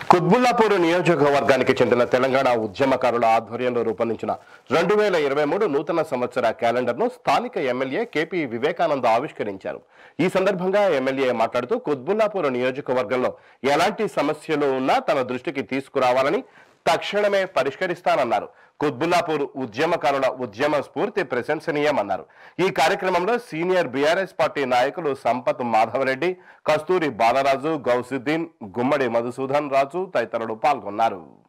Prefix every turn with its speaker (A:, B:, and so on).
A: కుత్బుల్లాపూర్ నియోజకవర్గానికి చెందిన తెలంగాణ ఉద్యమకారుల ఆధ్వర్యంలో రూపొందించిన రెండు వేల ఇరవై మూడు నూతన సంవత్సర క్యాలెండర్ను స్థానిక ఎమ్మెల్యే కేపీ వివేకానంద ఆవిష్కరించారు ఈ సందర్భంగా ఎమ్మెల్యే మాట్లాడుతూ కుత్బుల్లాపూర్ నియోజకవర్గంలో ఎలాంటి సమస్యలు ఉన్నా తన దృష్టికి తీసుకురావాలని తక్షణమే పరిష్కరిస్తానన్నారు కుత్బుల్లాపూర్ ఉద్యమకారుల ఉద్యమ స్ఫూర్తి ప్రశంసనీయమన్నారు ఈ కార్యక్రమంలో సీనియర్ బీఆర్ఎస్ పార్టీ నాయకులు సంపత్ మాధవరెడ్డి కస్తూరి బాలరాజు గౌసుద్దీన్ గుమ్మడి మధుసూదన్ రాజు తదితరులు పాల్గొన్నారు